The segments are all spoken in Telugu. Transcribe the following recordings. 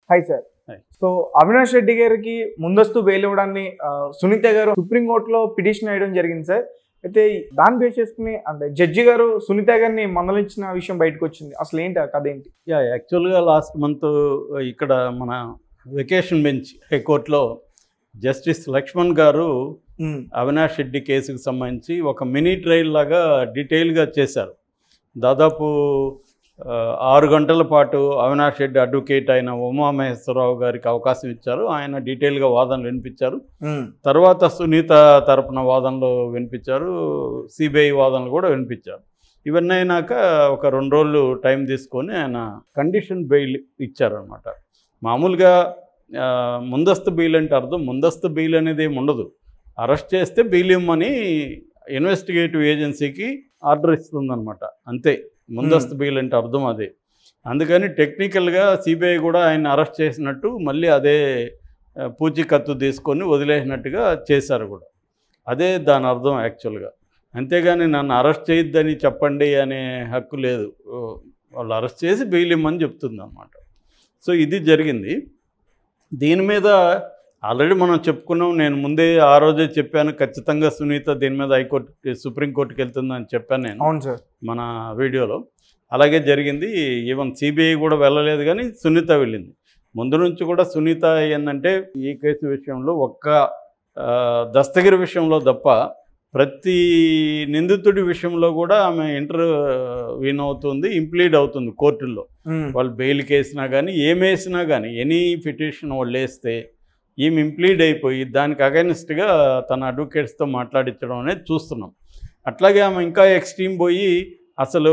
Hi sir Hi. So Avinash Reddy గారికి ముందస్తు బెయిల్ ఇవ్వడాన్ని ఆ, సునీత గారు సుప్రీంకోర్టులో పిటిషన్ వేయడం జరిగింది సార్ అయితే దాన్ని బేస్ చేసుకుని అంటే జడ్జి గారు సునీత గారిని మందలించిన విషయం బయటకు వచ్చింది అసలు ఏంటి ఆ కథ ఏంటి యా యాక్చువల్గా లాస్ట్ మంత్ ఇక్కడ మన వెకేషన్ బెంచ్ హైకోర్టులో జస్టిస్ లక్ష్మణ్ గారు అవినాష్ రెడ్డి కేసుకు సంబంధించి ఒక మినీ ట్రయల్ లాగా డీటెయిల్గా చేశారు దాదాపు ఆ, ఆరు గంటల పాటు అవినాష్ రెడ్డి అడ్వకేట్ అయిన ఉమామహేశ్వరరావు గారికి అవకాశం ఇచ్చారు ఆయన డీటెయిల్గా వాదనలు వినిపించారు తర్వాత సునీత తరపున వాదనలు వినిపించారు సిబిఐ వాదనలు కూడా వినిపించారు ఇవన్నీ అయినాక ఒక రెండు రోజులు టైం తీసుకొని ఆయన కండిషన్ బెయిల్ ఇచ్చారనమాట మామూలుగా ఆ, ముందస్తు బెయిల్ అంటే అర్థం ముందస్తు బెయిల్ అనేది ఏమి ఉండదు అరెస్ట్ చేస్తే బెయిల్ ఇమ్మని ఇన్వెస్టిగేటివ్ ఏజెన్సీకి ఆర్డర్ ఇస్తుందన్నమాట అంతే ముందస్తు బెయిల్ అంటే అర్థం అదే అందుకని టెక్నికల్గా సిబిఐ కూడా ఆయన అరెస్ట్ చేసినట్టు మళ్ళీ అదే ఆ, పూచీకత్తు తీసుకొని వదిలేసినట్టుగా చేశారు కూడా అదే దాని అర్థం యాక్చువల్గా అంతేగాని నన్ను అరెస్ట్ చేయొద్దని చెప్పండి అనే హక్కు లేదు ఓ, వాళ్ళు అరెస్ట్ చేసి బెయిల్ ఇమ్మని చెప్తుంది అనమాట సో ఇది జరిగింది దీని మీద ఆల్రెడీ మనం చెప్పుకున్నాం నేను ముందే ఆ రోజే చెప్పాను ఖచ్చితంగా సునీత దీని మీద హైకోర్టు సుప్రీంకోర్టుకి వెళ్తుందని చెప్పాను నేను అవును సార్ మన వీడియోలో అలాగే జరిగింది ఈవెన్ సిబిఐ కూడా వెళ్ళలేదు కానీ సునీత వెళ్ళింది ముందు నుంచి కూడా సునీత ఏంటంటే ఈ కేసు విషయంలో ఒక్క ఆ, దస్తగిరి విషయంలో తప్ప ప్రతి నిందితుడి విషయంలో కూడా ఆమె ఇంటర్ విన్ అవుతుంది ఇంప్లీడ్ అవుతుంది కోర్టుల్లో వాళ్ళు బెయిల్కి వేసినా కానీ ఏం వేసినా కానీ ఎనీ పిటిషన్ వాళ్ళు వేస్తే ఈమె ఇంప్లీడ్ అయిపోయి దానికి అగైనెస్ట్గా తన అడ్వకేట్స్తో మాట్లాడించడం అనేది చూస్తున్నాం అట్లాగే ఆమె ఇంకా ఎక్స్ట్రీమ్ పోయి అసలు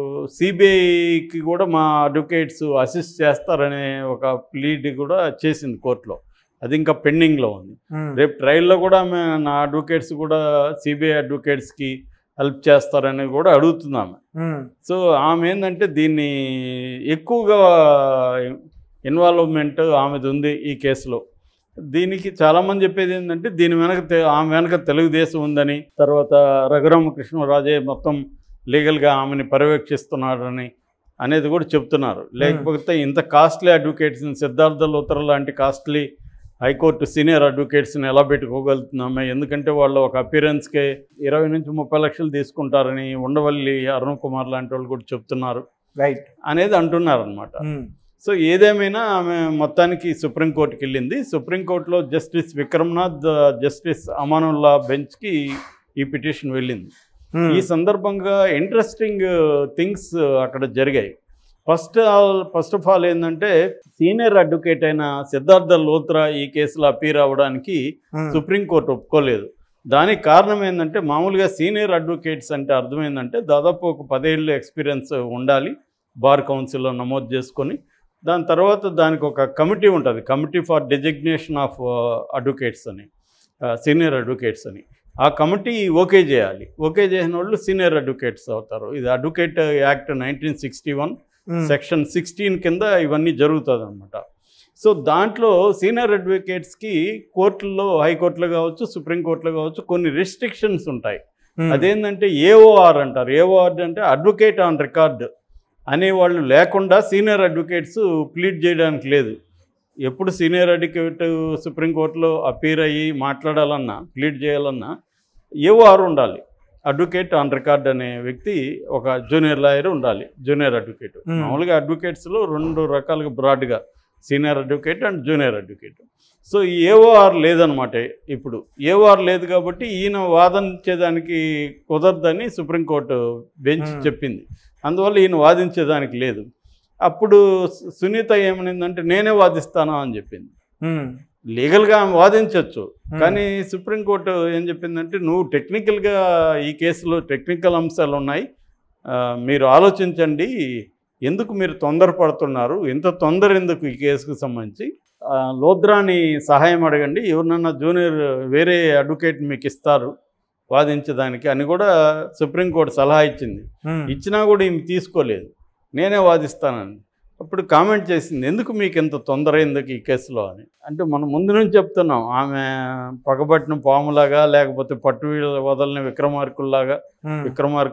సిబిఐకి కూడా మా అడ్వకేట్స్ అసిస్ట్ చేస్తారనే ఒక ప్లీడ్ కూడా చేసింది కోర్టులో అది ఇంకా పెండింగ్లో ఉంది రేపు ట్రయల్లో కూడా ఆమె నా అడ్వకేట్స్ కూడా సిబిఐ అడ్వకేట్స్కి హెల్ప్ చేస్తారని కూడా అడుగుతుంది ఆమె సో ఆమె ఏంటంటే దీన్ని ఎక్కువగా ఇన్వాల్వ్మెంట్ ఆమెది ఉంది ఈ కేసులో దీనికి చాలామంది చెప్పేది ఏంటంటే దీని వెనక తె- ఆమె వెనక తెలుగుదేశం ఉందని తర్వాత రఘురామకృష్ణరాజే మొత్తం లీగల్గా ఆమెని పర్యవేక్షిస్తున్నాడని అనేది కూడా చెప్తున్నారు లేకపోతే ఇంత కాస్ట్లీ అడ్వకేట్స్ని సిద్ధార్థ లోతర లాంటి కాస్ట్లీ హైకోర్టు సీనియర్ అడ్వకేట్స్ని ఎలా పెట్టుకోగలుగుతున్నామే ఎందుకంటే వాళ్ళు ఒక అపీరెన్స్కే ఇరవై నుంచి ముప్పై లక్షలు తీసుకుంటారని ఉండవల్లి అరుణ్ కుమార్ లాంటి వాళ్ళు కూడా చెప్తున్నారు రైట్ అనేది అంటున్నారు అనమాట సో ఏదేమైనా ఆమె మొత్తానికి సుప్రీంకోర్టుకి వెళ్ళింది సుప్రీంకోర్టులో జస్టిస్ విక్రమ్నాథ్ జస్టిస్ అమానుల్లా బెంచ్కి ఈ పిటిషన్ వెళ్ళింది ఈ సందర్భంగా ఇంట్రెస్టింగ్ థింగ్స్ అక్కడ జరిగాయి first all first of all ఏంటంటే సీనియర్ అడ్వకేట్ అయిన సిద్ధార్థ లోత్రా ఈ కేసులో అపీర్ అవ్వడానికి సుప్రీంకోర్టు ఒప్పుకోలేదు దానికి కారణం ఏంటంటే మామూలుగా సీనియర్ అడ్వకేట్స్ అంటే అర్థం ఏంటంటే దాదాపు ఒక పదేళ్ళు ఎక్స్పీరియన్స్ ఉండాలి బార్ కౌన్సిల్లో నమోదు చేసుకొని దాని తర్వాత దానికి ఒక కమిటీ ఉంటుంది committee for designation of advocates అని సీనియర్ అడ్వకేట్స్ అని ఆ కమిటీ ఓకే చేయాలి ఓకే చేసిన వాళ్ళు సీనియర్ అడ్వకేట్స్ అవుతారు ఇది advocate act nineteen sixty one section sixteen కింద ఇవన్నీ జరుగుతుంది అనమాట సో దాంట్లో సీనియర్ అడ్వకేట్స్కి కోర్టుల్లో హైకోర్టులో కావచ్చు సుప్రీంకోర్టులో కావచ్చు కొన్ని రిస్ట్రిక్షన్స్ ఉంటాయి అదేంటంటే ఏఓఆర్ అంటారు ఏఓఆర్ అంటే అడ్వకేట్ ఆన్ రికార్డ్ అనేవాళ్ళు లేకుండా సీనియర్ అడ్వకేట్స్ ప్లీడ్ చేయడానికి లేదు ఎప్పుడు సీనియర్ అడ్వకేట్ సుప్రీంకోర్టులో అపీర్ అయ్యి మాట్లాడాలన్నా ప్లీడ్ చేయాలన్నా ఏఓఆర్ ఉండాలి అడ్వకేట్ ఆన్ రికార్డ్ అనే వ్యక్తి ఒక జూనియర్ లాయర్ ఉండాలి జూనియర్ అడ్వకేట్ Hmm. మామూలుగా అడ్వకేట్స్లో రెండు రకాలుగా బ్రాడ్గా senior advocate and junior advocate so ఈ ఏఓఆర్ లేదనమాట ఇప్పుడు ఏఓఆర్ లేదు కాబట్టి ఈయన వాదించేదానికి కుదరదని సుప్రీంకోర్టు బెంచ్ Hmm. చెప్పింది అందువల్ల ఈయన వాదించేదానికి లేదు అప్పుడు సు- సునీత ఏమనిందంటే నేనే వాదిస్తాను అని చెప్పింది లీగల్గా ఆమె వాదించవచ్చు కానీ సుప్రీంకోర్టు ఏం చెప్పిందంటే నువ్వు టెక్నికల్గా ఈ కేసులో టెక్నికల్ అంశాలు ఉన్నాయి ఆ, మీరు ఆలోచించండి ఎందుకు మీరు తొందరపడుతున్నారు ఇంత తొందర ఎందుకు ఈ కేసుకు సంబంధించి ఆ, లోద్రాని సహాయం అడగండి ఎవరినన్నా జూనియర్ వేరే అడ్వకేట్ మీకు ఇస్తారు వాదించడానికి అని కూడా సుప్రీంకోర్టు సలహా ఇచ్చింది ఇచ్చినా కూడా ఈమె తీసుకోలేదు నేనే వాదిస్తానని అప్పుడు కామెంట్ చేసింది ఎందుకు మీకు ఇంత తొందర ఎందుకు ఈ కేసులో అని అంటే మనం ముందు నుంచి చెప్తున్నాం ఆమె పగబట్టిన పాములాగా లేకపోతే పట్టు వదలని విక్రమార్కుల్లాగా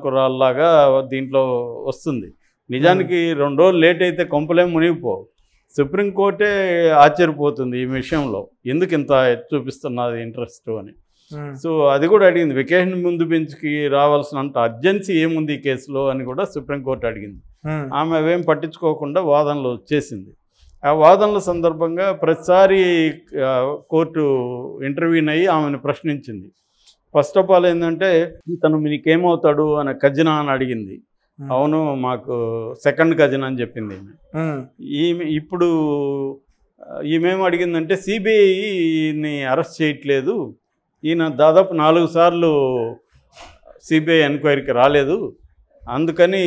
విక్రమార్కురాల్లాగా దీంట్లో వస్తుంది నిజానికి రెండు రోజులు లేట్ అయితే కొంపలేం మునిగిపోవు సుప్రీంకోర్టే ఆశ్చర్యపోతుంది ఈ విషయంలో ఎందుకు ఇంత చూపిస్తున్నది ఇంట్రెస్ట్ అని ఉమ్, సో అది కూడా అడిగింది వెకేషన్ ముందు బెంచ్కి రావాల్సినంత అర్జెన్సీ ఏముంది ఈ కేసులో అని కూడా సుప్రీంకోర్టు అడిగింది ఉమ్, ఆమె అవేం పట్టించుకోకుండా వాదనలు చేసింది ఆ వాదనల సందర్భంగా ప్రతిసారి ఆ, కోర్టు ఇంటర్వ్యూని అయ్యి ఆమెను ప్రశ్నించింది ఫస్ట్ ఆఫ్ ఆల్ ఏంటంటే ఇతను మీకేమవుతాడు అని ఖజనా అని అడిగింది ఉమ్, అవును మాకు సెకండ్ ఖజనా అని చెప్పింది ఈమె ఉమ్, ఈమె ఇప్పుడు ఆ, ఈమెం అడిగిందంటే సిబిఐని అరెస్ట్ చేయట్లేదు ఈయన దాదాపు నాలుగు సార్లు సిబిఐ ఎంక్వైరీకి రాలేదు అందుకని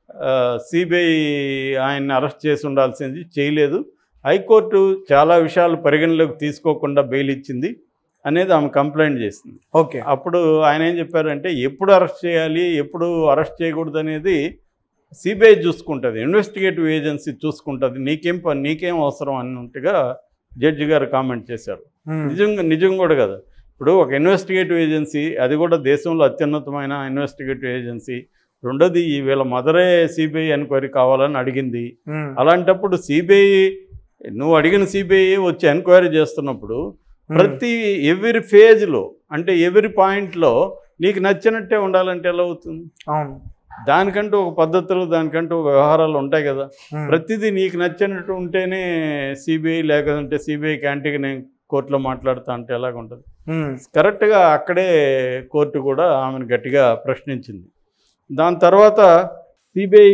సిబిఐ ఆయన్ని అరెస్ట్ చేసి ఉండాల్సింది చేయలేదు హైకోర్టు చాలా విషయాలు పరిగణలోకి తీసుకోకుండా బెయిల్ ఇచ్చింది అనేది ఆమె కంప్లైంట్ చేసింది ఓకే అప్పుడు ఆయన ఏం చెప్పారంటే ఎప్పుడు అరెస్ట్ చేయాలి ఎప్పుడు అరెస్ట్ చేయకూడదు అనేది సిబిఐ చూసుకుంటుంది ఇన్వెస్టిగేటివ్ ఏజెన్సీ చూసుకుంటుంది నీకేం పని నీకేం అవసరం అన్నట్టుగా జడ్జి గారు కామెంట్ చేశారు ఉమ్, నిజంగా నిజం కూడా కదా ఇప్పుడు ఒక ఇన్వెస్టిగేటివ్ ఏజెన్సీ అది కూడా దేశంలో అత్యున్నతమైన ఇన్వెస్టిగేటివ్ ఏజెన్సీ రెండోది ఈ వీళ్ళ మదరే సిబిఐ ఎంక్వైరీ కావాలని అడిగింది ఉమ్, అలాంటప్పుడు సిబిఐ నువ్వు అడిగిన సిబిఐ వచ్చి ఎంక్వైరీ చేస్తున్నప్పుడు ఉమ్, ప్రతి ఎవ్రీ ఫేజ్లో అంటే ఎవ్రీ పాయింట్లో నీకు నచ్చినట్టే ఉండాలంటే ఎలా అవుతుంది అవును దానికంటూ ఒక పద్ధతులు దానికంటూ ఒక వ్యవహారాలు ఉంటాయి కదా ఉమ్, ప్రతిదీ నీకు నచ్చినట్టు ఉంటేనే సిబిఐ లేకపోతే సిబిఐ క్యాంటీకి నేను కోర్టులో మాట్లాడుతా అంటే ఎలాగ ఉంటుంది ఉమ్, కరెక్ట్గా అక్కడే కోర్టు కూడా ఆమెను గట్టిగా ప్రశ్నించింది దాని తర్వాత సిబిఐ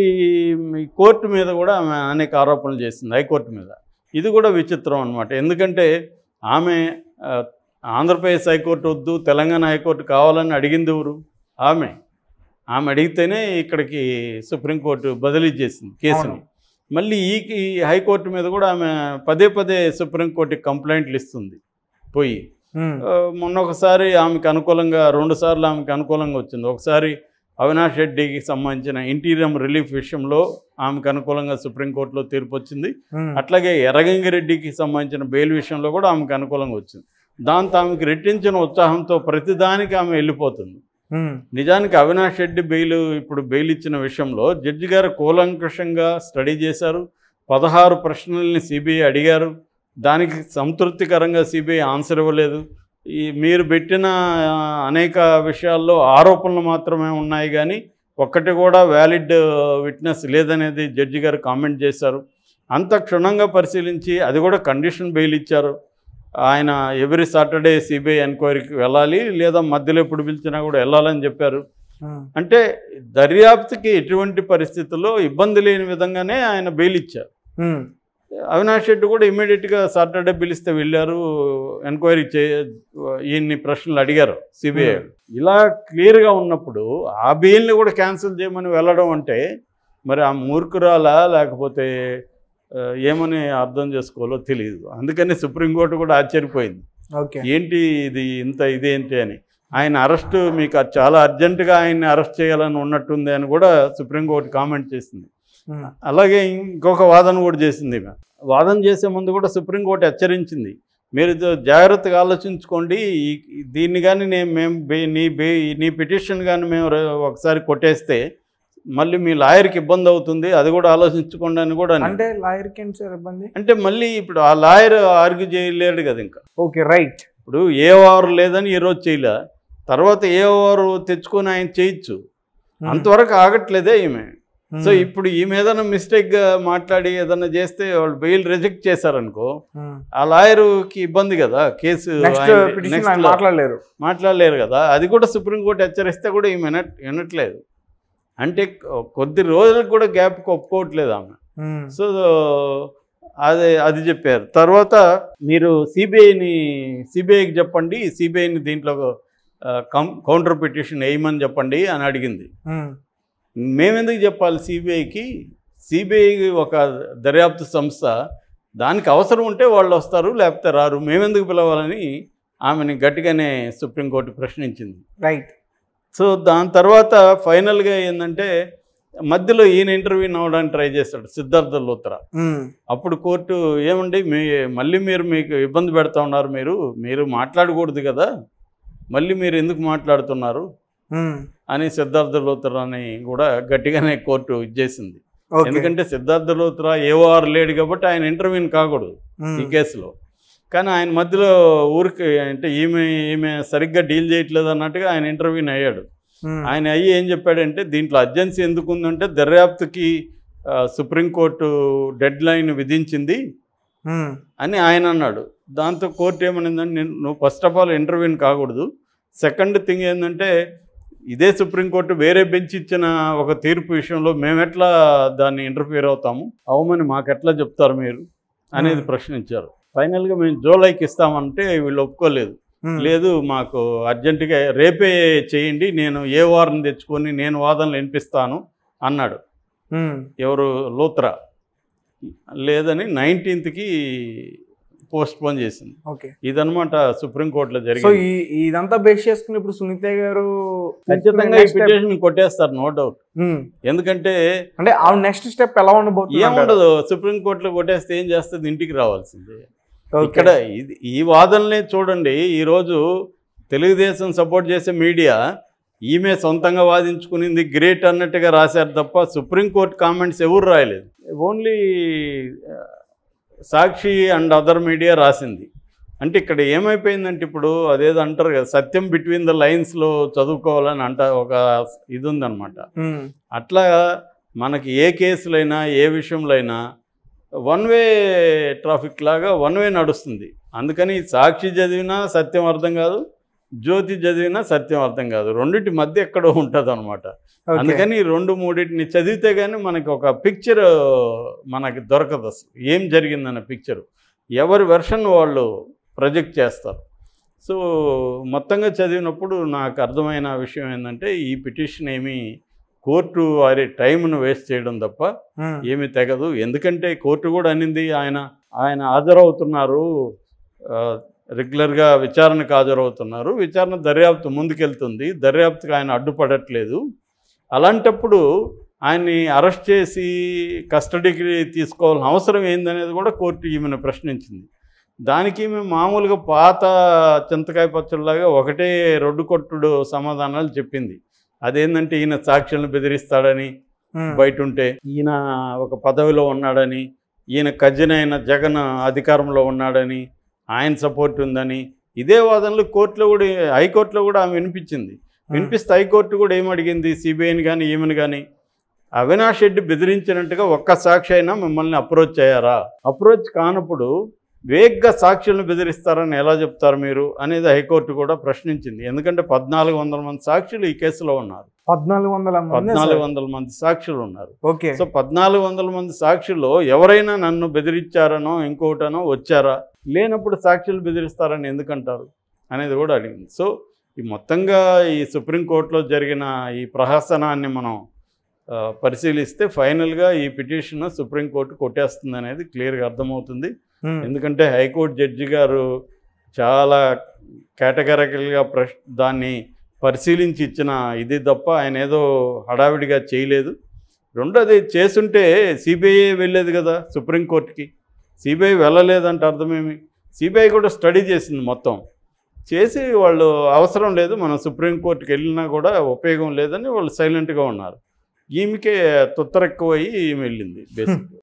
కోర్టు మీద కూడా ఆమె అనేక ఆరోపణలు చేసింది హైకోర్టు మీద ఇది కూడా విచిత్రం అనమాట ఎందుకంటే ఆమె ఆ, ఆంధ్రప్రదేశ్ హైకోర్టు వద్దు తెలంగాణ హైకోర్టు కావాలని అడిగింది ఎవరు ఆమె ఆమె అడిగితేనే ఇక్కడికి సుప్రీంకోర్టు బదిలీ చేసింది కేసుని అవును. మళ్ళీ ఈ ఈ హైకోర్టు మీద కూడా ఆమె పదే పదే సుప్రీంకోర్టుకి కంప్లైంట్లు ఇస్తుంది పోయి ఉమ్, ఆ, మొన్న ఒకసారి ఆమెకు అనుకూలంగా రెండు సార్లు ఆమెకు అనుకూలంగా వచ్చింది ఒకసారి అవినాష్ రెడ్డికి సంబంధించిన ఇంటీరియం రిలీఫ్ విషయంలో ఆమెకు అనుకూలంగా సుప్రీంకోర్టులో తీర్పు వచ్చింది ఉమ్, అట్లాగే ఎర్రగంగిరెడ్డికి సంబంధించిన బెయిల్ విషయంలో కూడా ఆమెకు అనుకూలంగా వచ్చింది దాంతో ఆమెకు రెట్టించిన ఉత్సాహంతో ప్రతిదానికి ఆమె వెళ్ళిపోతుంది ఉమ్, నిజానికి అవినాష్ రెడ్డి బెయిల్ ఇప్పుడు బెయిల్ ఇచ్చిన విషయంలో జడ్జి గారు కూలంకషంగా స్టడీ చేశారు పదహారు ప్రశ్నల్ని సిబిఐ అడిగారు దానికి సంతృప్తికరంగా సిబిఐ ఆన్సర్ ఇవ్వలేదు ఈ మీరు పెట్టిన ఆ, అనేక విషయాల్లో ఆరోపణలు మాత్రమే ఉన్నాయి కానీ ఒక్కటి కూడా వ్యాలిడ్ విట్నెస్ లేదనేది జడ్జి గారు కామెంట్ చేశారు అంత క్షుణ్ణంగా పరిశీలించి అది కూడా కండిషన్ బెయిల్ ఇచ్చారు ఆయన ఎవ్రీ సాటర్డే సిబిఐ ఎంక్వైరీకి వెళ్ళాలి లేదా మధ్యలో ఎప్పుడు పిలిచినా కూడా వెళ్ళాలని చెప్పారు ఉమ్, అంటే దర్యాప్తుకి ఎటువంటి పరిస్థితుల్లో ఇబ్బంది లేని విధంగానే ఆయన బెయిల్ ఇచ్చారు ఉమ్, అవినాష్ రెడ్డి కూడా ఇమీడియట్గా సాటర్డే పిలిస్తే వెళ్ళారు ఎంక్వైరీ చే ఈయన్ని ప్రశ్నలు అడిగారు సిబిఐ ఇలా క్లియర్గా ఉన్నప్పుడు ఆ బెయిల్ని కూడా క్యాన్సిల్ చేయమని వెళ్ళడం అంటే మరి ఆ మూర్ఖురాలా లేకపోతే ఆ, ఏమని అర్థం చేసుకోవాలో తెలియదు అందుకని సుప్రీంకోర్టు కూడా ఆశ్చర్యపోయింది ఓకే ఏంటి ఇది ఇంత ఇదేంటి అని ఆయన అరెస్ట్ మీకు అది చాలా అర్జెంటుగా ఆయన్ని అరెస్ట్ చేయాలని ఉన్నట్టుంది అని కూడా సుప్రీంకోర్టు కామెంట్ చేసింది ఉమ్, అలాగే ఇంకొక వాదన కూడా చేసింది ఈమె వాదన చేసే ముందు కూడా సుప్రీంకోర్టు హెచ్చరించింది మీరు ఇది జాగ్రత్తగా ఆలోచించుకోండి ఈ- ఈ- దీన్ని కానీ నేను మేము బే- నీ బే నీ పిటిషన్ కానీ మేము ర- ఒకసారి కొట్టేస్తే మళ్ళీ మీ లాయర్కి ఇబ్బంది అవుతుంది అది కూడా ఆలోచించుకోండి అని కూడా అనింది. అంటే లాయర్కి ఏంటి సార్ ఇబ్బంది అంటే మళ్ళీ ఇప్పుడు ఆ లాయర్ ఆర్గ్యూ చేయలేడు కదా ఇంకా ఓకే రైట్ ఇప్పుడు ఏ వారు లేదని ఈరోజు చేయలే తర్వాత ఏ వారు తెచ్చుకొని ఆయన చేయొచ్చు అంతవరకు ఆగట్లేదే ఈమె సో ఇప్పుడు ఈమె ఏదైనా మిస్టేక్గా మాట్లాడి ఏదైనా చేస్తే వాళ్ళు బెయిల్ రిజెక్ట్ చేశారనుకో ఆ లాయర్కి ఇబ్బంది కదా కేసు నెక్స్ట్ ఆయన- పిటిషన్ next ఆయన లో మాట్లాడలేరు మాట్లాడలేరు కదా అది కూడా సుప్రీంకోర్టు హెచ్చరిస్తే కూడా ఈమె వినట్ వినట్లేదు అంటే కొ- కొద్ది రోజులకు కూడా గ్యాప్కి ఒప్పుకోవట్లేదు ఆమె ఉమ్, సో అదే అది చెప్పారు తర్వాత మీరు సిబిఐని సిబిఐకి చెప్పండి సిబిఐని దీంట్లో కం కౌంటర్ పిటిషన్ వేయమని చెప్పండి అని అడిగింది ఉమ్, మేమెందుకు చెప్పాలి సిబిఐకి సిబిఐ ఒక దర్యాప్తు సంస్థ దానికి అవసరం ఉంటే వాళ్ళు వస్తారు లేకపోతే రారు మేమెందుకు పిలవాలని ఆమెని గట్టిగానే సుప్రీంకోర్టు ప్రశ్నించింది రైట్ సో దాని తర్వాత ఫైనల్గా ఏంటంటే మధ్యలో ఈయన ఇంటర్వ్యూ అవ్వడానికి ట్రై చేస్తాడు సిద్ధార్థ లోత్రా ఉమ్, అప్పుడు కోర్టు ఏమండి మీ మళ్ళీ మీరు మీకు ఇబ్బంది పెడతా ఉన్నారు మీరు మీరు మాట్లాడకూడదు కదా మళ్ళీ మీరు ఎందుకు మాట్లాడుతున్నారు ఉమ్, అని సిద్ధార్థ లోత్రాని కూడా గట్టిగానే కోర్టు ఇచ్చేసింది ఓకే ఎందుకంటే సిద్ధార్థ లోత్రా ఏఓఆర్ లేడు కాబట్టి ఆయన ఇంటర్వ్యూని కాకూడదు ఉమ్, ఈ కేసులో కానీ ఆయన మధ్యలో ఊరికి అంటే ఈమె ఈమె సరిగ్గా డీల్ చేయట్లేదు అన్నట్టుగా ఆయన ఇంటర్వ్యూని అయ్యాడు ఉమ్, ఆయన అయ్యి ఏం చెప్పాడంటే దీంట్లో అర్జెన్సీ ఎందుకు ఉందంటే దర్యాప్తుకి ఆ, సుప్రీంకోర్టు డెడ్ లైన్ విధించింది ఉమ్, అని ఆయన అన్నాడు దాంతో కోర్టు ఏమనిందంటే నేను నువ్వు ఫస్ట్ ఆఫ్ ఆల్ ఇంటర్వ్యూని కాకూడదు సెకండ్ థింగ్ ఏంటంటే ఇదే సుప్రీంకోర్టు వేరే బెంచ్ ఇచ్చిన ఒక తీర్పు విషయంలో మేము ఎట్లా దాన్ని ఇంటర్ఫియర్ అవుతాము అవమని మాకు ఎట్లా చెప్తారు మీరు అనేది Hmm. ప్రశ్నించారు ఫైనల్గా మేము జూలైకి ఇస్తామంటే వీళ్ళు ఒప్పుకోలేదు ఉమ్, లేదు మాకు అర్జెంటుగా రేపే చేయండి నేను ఏ వారం తెచ్చుకొని నేను వాదనలు వినిపిస్తాను అన్నాడు ఉమ్, ఎవరు లోత్రా లేదని నైన్టీన్త్కి పోస్ట్ పోన్ చేసింది ఓకే ఇదనమాట సుప్రీంకోర్టులో సో జరిగింది ఈ ఇదంతా బేస్ చేసుకుని ఇప్పుడు సునీత గారు ఖచ్చితంగా ఈ next step- పిటిషన్ కొట్టేస్తారు నో డౌట్ ఉమ్, ఎందుకంటే అంటే ఆ నెక్స్ట్ స్టెప్ ఎలా ఉండబోతుంది అంటారు? ఏముండదు సుప్రీంకోర్టులో కొట్టేస్తే ఏం చేస్తుంది ఇంటికి రావాల్సిందే ఓకే. ఇక్కడ ఇది ఈ వాదనలే చూడండి ఈరోజు తెలుగుదేశం సపోర్ట్ చేసే మీడియా ఈమె సొంతంగా వాదించుకునింది గ్రేట్ అన్నట్టుగా రాశారు తప్ప సుప్రీంకోర్టు కామెంట్స్ ఎవరు రాయలేదు only Sakshi and other media రాసింది అంటే ఇక్కడ ఏమైపోయిందంటే ఇప్పుడు అదేదో అంటారు కదా సత్యం బిట్వీన్ ద లైన్స్లో చదువుకోవాలని అంట ఒక ఇది ఉందన్నమాట ఉమ్, అట్లా మనకి ఏ కేసులైనా ఏ విషయంలో అయినా వన్ వే ట్రాఫిక్ లాగా వన్ వే నడుస్తుంది అందుకని సాక్షి చదివినా సత్యం అర్థం కాదు జ్యోతి చదివినా సత్యం అర్థం కాదు రెండింటి మధ్య ఎక్కడో ఉంటుంది అనమాట ఓకే. అందుకని ఈ రెండు మూడింటిని చదివితే కానీ మనకి ఒక పిక్చర్ మనకి దొరకదు అసలు ఏం జరిగిందన్న పిక్చర్ ఎవరి వెర్షన్ వాళ్ళు ప్రొజెక్ట్ చేస్తారు సో మొత్తంగా చదివినప్పుడు నాకు అర్థమైన విషయం ఏంటంటే ఈ పిటిషన్ ఏమీ కోర్టు వారి టైంను వేస్ట్ చేయడం తప్ప ఉమ్, ఏమీ తెగదు ఎందుకంటే కోర్టు కూడా అనింది ఆయన ఆయన హాజరవుతున్నారు ఆ, రెగ్యులర్గా విచారణకు హాజరవుతున్నారు విచారణ దర్యాప్తు ముందుకెళ్తుంది దర్యాప్తుకి ఆయన అడ్డుపడట్లేదు అలాంటప్పుడు ఆయన్ని అరెస్ట్ చేసి కస్టడీకి తీసుకోవాల్సిన అవసరం ఏందనేది కూడా కోర్టు ఈమెను ప్రశ్నించింది దానికి మేము మామూలుగా పాత చింతకాయ పచ్చడిలాగా ఒకటే రొడ్డు కొట్టుడు సమాధానాలు చెప్పింది అదేంటంటే ఈయన సాక్షులను బెదిరిస్తాడని ఉమ్, బయట ఉంటే ఈయన ఒక పదవిలో ఉన్నాడని ఈయన కజిన్ అయిన జగన్ అధికారంలో ఉన్నాడని ఆయన సపోర్ట్ ఉందని ఇదే వాదనలు కోర్టులో కూడా హైకోర్టులో కూడా ఆమె వినిపించింది ఉమ్, వినిపిస్తే హైకోర్టు కూడా ఏమడిగింది సిబిఐని కానీ ఈమెను కానీ అవినాష్ రెడ్డి బెదిరించినట్టుగా ఒక్క సాక్షి అయినా మిమ్మల్ని అప్రోచ్ అయ్యారా అప్రోచ్ కానప్పుడు వేగ్గా సాక్షులను బెదిరిస్తారని ఎలా చెప్తారు మీరు అనేది హైకోర్టు కూడా ప్రశ్నించింది ఎందుకంటే పద్నాలుగు వందల మంది సాక్షులు ఈ కేసులో ఉన్నారు పద్నాలుగు వందల మంది పద్నాలుగు సార్. వందల మంది సాక్షులు ఉన్నారు ఓకే సో పద్నాలుగు వందల మంది సాక్షుల్లో ఎవరైనా నన్ను బెదిరించారనో ఇంకోటనో వచ్చారా లేనప్పుడు సాక్షులు బెదిరిస్తారని ఎందుకంటారు అనేది కూడా అడిగింది సో ఈ మొత్తంగా ఈ సుప్రీంకోర్టులో జరిగిన ఈ ప్రహసనాన్ని మనం ఆ, పరిశీలిస్తే ఫైనల్గా ఈ పిటిషన్ సుప్రీంకోర్టు కొట్టేస్తుంది అనేది క్లియర్గా అర్థమవుతుంది ఉమ్, ఎందుకంటే హైకోర్టు జడ్జి గారు చాలా కేటగరికల్గా ప్రశ్ దాన్ని పరిశీలించి ఇచ్చిన ఇది తప్ప ఆయన ఏదో హడావిడిగా చేయలేదు రెండోది చేసుంటే సిబిఐ వెళ్ళేది కదా సుప్రీంకోర్టుకి సిబిఐ వెళ్ళలేదంటే అర్థమేమి సిబిఐ కూడా స్టడీ చేసింది మొత్తం చేసి వాళ్ళు అవసరం లేదు మనం సుప్రీంకోర్టుకి వెళ్ళినా కూడా ఉపయోగం లేదని వాళ్ళు సైలెంట్గా ఉన్నారు ఈమెకే తొత్తరెక్కువయ్యి ఈమె వెళ్ళింది బేసిక్